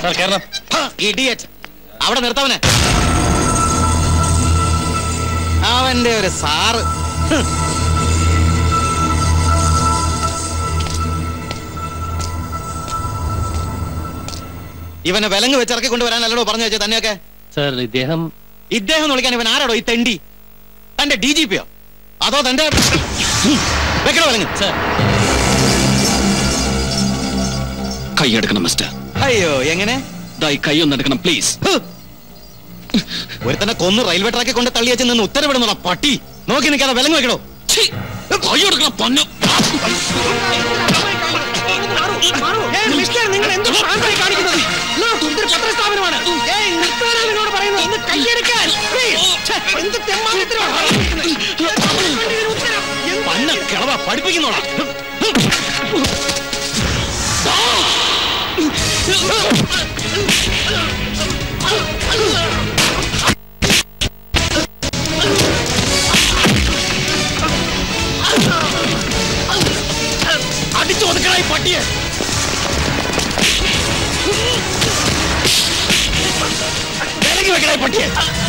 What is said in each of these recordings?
Idiot അവിടെ നിർത്തവനെ അവന്റെ ഒരു സാറ് ഹ്. ഇവനെ വിലങ്ങ് വെച്ചിറക്കി കൊണ്ടുവരാനല്ലോ പറഞ്ഞു വെച്ചത് തന്നെയൊക്കെ സാർ ഇദ്ദേഹം ഇദ്ദേഹം എന്ന് വിളിക്കാൻ ഇവൻ ആരാടോ ഈ തെണ്ടി തന്റെ ഡി ജി പിയോ അതോ തന്റെ വെക്കണോ വിലങ്ങ് കൈയെടുക്കണം മിസ്റ്റർ അയ്യോ എങ്ങനെ ദായി കൈ ഒന്നെടുക്കണം പ്ലീസ് ഒരുത്തനെ കൊന്ന് റെയിൽവേ ട്രാക്കിൽ കൊണ്ട് തള്ളി വെച്ച് നിന്ന് ഉത്തരവിടുന്നുള്ള പട്ടി നോക്കി നിൽക്കാതെ വിലങ്ങ് വെക്കണോ കൈയെടുക്കണം പൊന്നു നിങ്ങൾ എന്ത് ഭ്രാന്തായി കാണിക്കുന്നത് നോക്കൂ, ഇതൊരു പത്രസ്ഥാപനമാണ് ഏയ്, നിർത്താനാ നിങ്ങളോട് പറയുന്നത് ഒന്ന് കൈയെടുക്കാൻ Please. ഛെ, എന്ത് തെമ്മാടിത്തരമാണ് കാണിക്കുന്നത്? ഇതിന് ഉത്തരം എന്ത് പന്ന കിളവ പഠിപ്പിക്കുന്നോടാ അടിച്ചു ഒതുക്കണായി പട്ടിയെ വിലങ്ങി വെക്കണായി പട്ടിയെ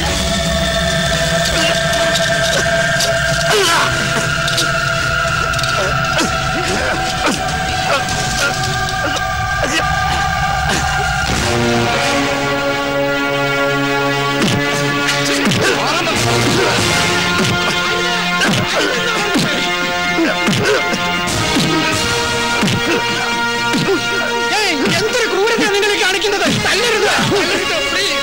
ഏയ്, എന്തൊരു ക്രൂരത നിങ്ങൾ ഈ കാണിക്കുന്നത് തല്ലരുത് തല്ലരുത്, please.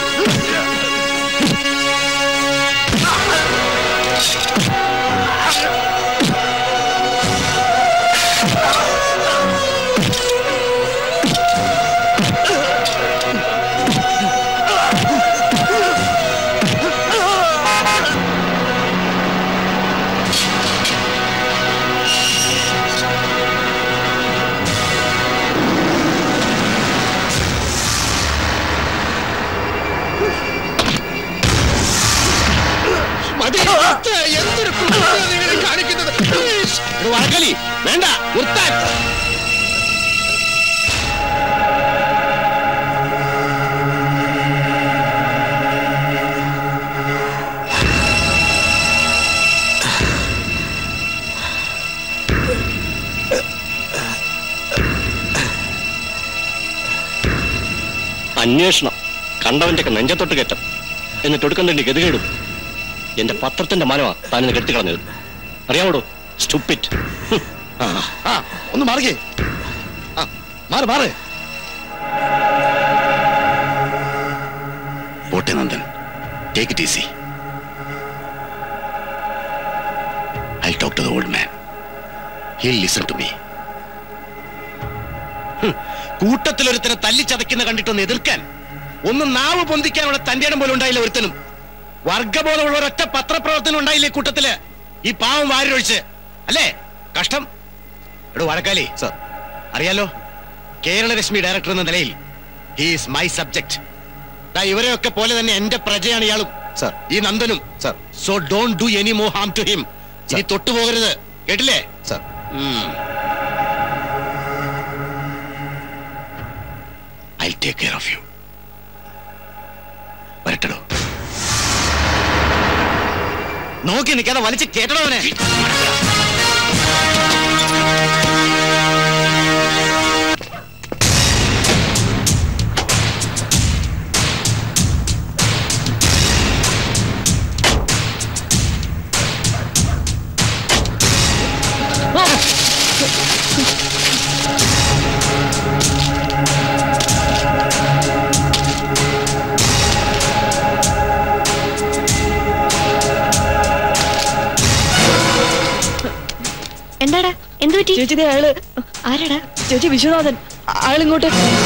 മതി, നിർത്ത്. എന്തൊരു ക്രൂരത നിങ്ങൾ ഈ കാണിക്കുന്നത് Please. വഴക്കലി വേണ്ട നിർത്താൻ അന്വേഷണം കണ്ടവന്റെ ഒക്കെ നെഞ്ചത്തൊട്ട് കയറ്റം എന്നിട്ട് ഒടുക്കണ്ടേണ്ടി ഗതികേടും എന്റെ പത്രത്തിന്റെ മരമാ താനിന്ന് കെട്ടി കളഞ്ഞത് അറിയാമോടോ സ്റ്റുപ്പിറ്റ് ആ ഒന്ന് മാറിക്കേ ആ മാറ് മാറ് പോട്ടെ Nandan take it easy I talk to the old man hill listen to me കൂട്ടത്തിലൊരുത്തനെ തല്ലിച്ചതയ്ക്കുന്ന കണ്ടിട്ടൊന്ന് എതിർക്കാൻ ഒന്ന് നാവ് പൊന്തിക്കാനുള്ള തന്റെ ഇടം പോലും ഉണ്ടായില്ല ഒരുത്തനും വർഗബോധമുള്ള ഒരൊറ്റ പത്രപ്രവർത്തനം ഉണ്ടായില്ലേ കൂട്ടത്തില് ഈ പാവം വാരിയൊഴിച്ച് അല്ലേ കഷ്ടം എടോ വഴക്കാലി സർ അറിയാലോ കേരളരശ്മി ഡയറക്ടർ എന്ന നിലയിൽ ഹീസ് മൈ സബ്ജക്ട് ഇവരെയൊക്കെ പോലെ തന്നെ എന്റെ പ്രജയാണ് ഇയാളും സർ ഈ നന്ദനും sir so don't do any more harm to him ഇനി തൊട്ടുപോകരുത് കേട്ടില്ലേ sir I take care of you വരട്ടടോ നോക്കി നിൽക്കാതെ വലിച്ച് കേട്ടടോ അവനെ എന്താടാ എന്തു പറ്റി ചേച്ചി അയാള് ആരാടാ ചേച്ചി വിശ്വനാഥൻ അയാളിങ്ങോട്ട്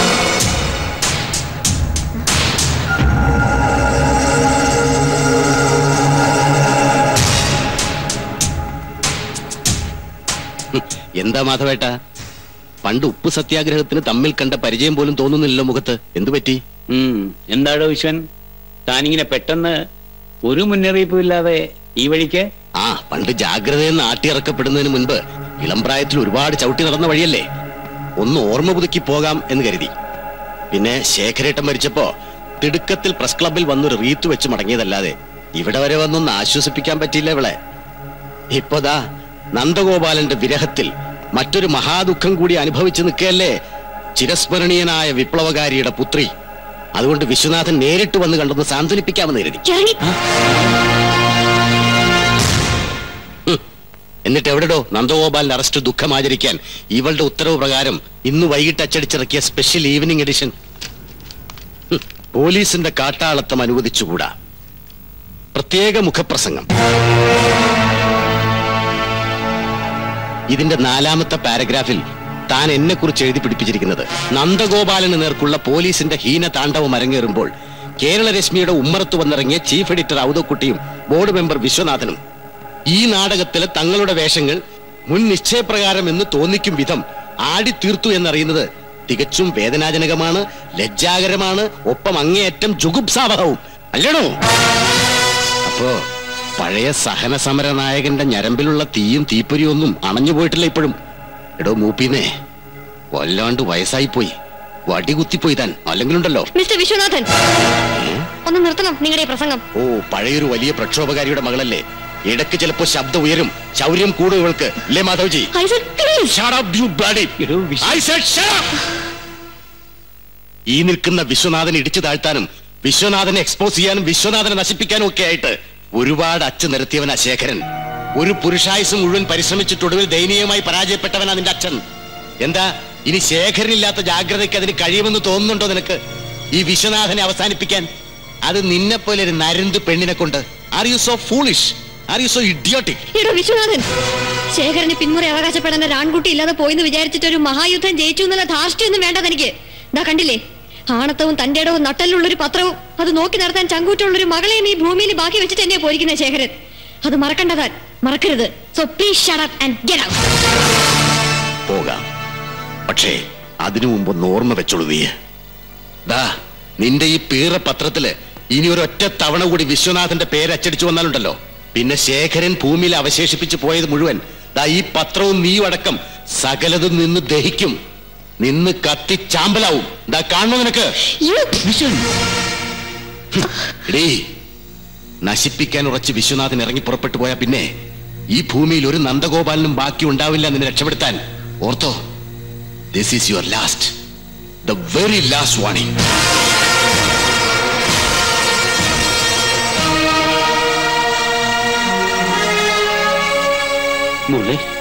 എന്താ മാധവേട്ട പണ്ട് ഉപ്പ് സത്യാഗ്രഹത്തിന് തമ്മിൽ കണ്ട പരിചയം പോലും തോന്നുന്നില്ലല്ലോ മുഖത്ത് എന്തു പറ്റി എന്താടോ വിശ്വൻ താനിങ്ങനെ പെട്ടെന്ന് ഒരു മുന്നറിയിപ്പും ഇല്ലാതെ ഈ വഴിക്ക് ആ പണ്ട് ജാഗ്രതയെന്ന് ആട്ടിയിറക്കപ്പെടുന്നതിന് മുൻപ് ഇളം പ്രായത്തിൽ ഒരുപാട് ചവിട്ടി നടന്ന വഴിയല്ലേ ഒന്ന് ഓർമ്മ പുതുക്കി പോകാം എന്ന് കരുതി പിന്നെ ശേഖരേട്ടൻ മരിച്ചപ്പോ തിടുക്കത്തിൽ പ്രസ് ക്ലബിൽ വന്നൊരു റീത്ത് വെച്ച് മടങ്ങിയതല്ലാതെ ഇവിടെ വരെ വന്നൊന്ന് ആശ്വസിപ്പിക്കാൻ പറ്റിയില്ല ഇവളെ ഇപ്പോതാ നന്ദഗോപാലന്റെ വിരഹത്തിൽ മറ്റൊരു മഹാദുഃഖം കൂടി അനുഭവിച്ചു നിൽക്കുകയല്ലേ ചിരസ്മരണീയനായ വിപ്ലവകാരിയുടെ പുത്രി അതുകൊണ്ട് വിശ്വനാഥൻ നേരിട്ട് വന്ന് കണ്ടൊന്ന് സാന്ത്വനിപ്പിക്കാമെന്ന് കരുതി ഇറങ്ങി ഹും. എന്നിട്ട് എവിടെടോ നന്ദഗോപാലിന്റെ അറസ്റ്റ് ദുഃഖം ആചരിക്കാൻ ഇവളുടെ ഉത്തരവ് പ്രകാരം ഇന്ന് വൈകിട്ട് അച്ചടിച്ചിറക്കിയ സ്പെഷ്യൽ ഈവനിംഗ് എഡിഷൻ ഹും. പോലീസിന്റെ കാട്ടാളത്തം അനുവദിച്ചുകൂടാ പ്രത്യേക മുഖപ്രസംഗം ഇതിന്റെ നാലാമത്തെ പാരഗ്രാഫിൽ താൻ എന്നെ കുറിച്ച് എഴുതി പിടിപ്പിച്ചിരിക്കുന്നത് നന്ദഗോപാലന് നേർക്കുള്ള പോലീസിന്റെ ഹീന താണ്ഡവം അരങ്ങേറുമ്പോൾ കേരള രശ്മിയുടെ ഉമ്മറത്ത് വന്നിറങ്ങിയ ചീഫ് എഡിറ്റർ ഔദക്കുട്ടിയും ബോർഡ് മെമ്പർ വിശ്വനാഥനും ഈ നാടകത്തിലെ തങ്ങളുടെ വേഷങ്ങൾ മുൻ നിശ്ചയപ്രകാരം എന്ന് തോന്നിക്കും വിധം ആടിത്തീർത്തു എന്നറിയുന്നത് തികച്ചും വേദനാജനകമാണ് ലജ്ജാകരമാണ് ഒപ്പം അങ്ങേയറ്റം ജുഗുപ്സാവഹവും അല്ലേണോ അപ്പോ പഴയ സഹന സമര നായകന്റെ ഞരമ്പിലുള്ള തീയും തീപ്പൊരിയും ഒന്നും അണഞ്ഞു പോയിട്ടില്ല ഇപ്പോഴും എടോ മൂപ്പീനെ വല്ലാണ്ട് വയസ്സായി പോയി വടി കുത്തിപ്പോയി താൻ അല്ലെങ്കിലുണ്ടല്ലോ മിസ്റ്റർ വിശ്വനാഥൻ ഒന്ന് നിർത്തണം നിങ്ങളുടെ ഈ പ്രസംഗം ഓ പഴയൊരു വലിയ പ്രക്ഷോഭകാരിയുടെ മകളല്ലേ ഇടയ്ക്ക് ചിലപ്പോ ശബ്ദം ഉയരും ശൗര്യം കൂടും ഇവൾക്ക് അല്ലേ Madhavji I said, please. Shut up, you bloody- എടോ, വിശ്വ- I said shut up! ഈ നിൽക്കുന്ന വിശ്വനാഥൻ ഇടിച്ചു താഴ്ത്താനും വിശ്വനാഥനെ എക്സ്പോസ് ചെയ്യാനും വിശ്വനാഥനെ നശിപ്പിക്കാനും ഒക്കെ ആയിട്ട് ഒരുപാട് അച്ഛൻ നിരത്തിയവനാ ശേഖരൻ ഒരു പുരുഷായുസ് മുഴുവൻ പരിശ്രമിച്ചിട്ടൊടുവിൽ ദയനീയമായി പരാജയപ്പെട്ടവനാ നിന്റെ അച്ഛൻ എന്താ ഇനി ശേഖരനില്ലാത്ത ജാഗ്രതയ്ക്ക് അതിന് കഴിയുമെന്ന് തോന്നുന്നുണ്ടോ നിനക്ക് ഈ വിശ്വനാഥനെ അവസാനിപ്പിക്കാൻ അത് നിന്നെപ്പോലെ ഒരു നരന്ത് പെണ്ണിനെ കൊണ്ട് are you so foolish are you so idiotic എടോ വിശ്വനാഥൻ ശേഖരന് പിന്മുറ അവകാശപ്പെടാൻ ഒരു ആൺകുട്ടി ഇല്ലാതെ പോയെന്ന് വിചാരിച്ചിട്ട് ഒരു മഹായുദ്ധം ജയിച്ചു എന്നുള്ള ധാർഷ്ട്യൊന്നും വേണ്ട തനിക്ക് ദാ കണ്ടില്ലേ ആണത്തവും തന്റെ ഇടവും നട്ടലുള്ള ഒരു പത്രവും അത് നോക്കി നടത്താൻ ചങ്കൂറ്റുള്ള ഒരു മകളെയും ഈ ഭൂമിയിൽ ബാക്കി വെച്ചിട്ട് തന്നെയാ പോയിരിക്കുന്ന ശേഖരൻ അത് മറക്കണ്ടതാൻ മറക്കരുത് so please shut up and get out പോകാം പക്ഷേ അതിനു മുമ്പ് ഒന്ന് ഓർമ്മ വെച്ചോളൂ നീ ദാ നിന്റെ ഈ പീറ പത്രത്തില് ഇനി ഒരൊറ്റ തവണ കൂടി വിശ്വനാഥന്റെ പേര് അച്ചടിച്ചു വന്നാലുണ്ടല്ലോ പിന്നെ ശേഖരൻ ഭൂമിയിൽ അവശേഷിപ്പിച്ചു പോയത് മുഴുവൻ ദാ ഈ പത്രവും നീയും അടക്കം സകലതും നിന്ന് ദഹിക്കും നിന്ന് കത്തി ചാമ്പലാവും ദാ കാണണോ നിനക്ക് എടീ നശിപ്പിക്കാൻ ഉറച്ച് വിശ്വനാഥൻ ഇറങ്ങി പുറപ്പെട്ടു പോയാ പിന്നെ ഈ ഭൂമിയിൽ ഒരു നന്ദഗോപാലനും ബാക്കി ഉണ്ടാവില്ല നിന്നെ രക്ഷപ്പെടുത്താൻ ഓർത്തോ this is your last the very last warning മോളെ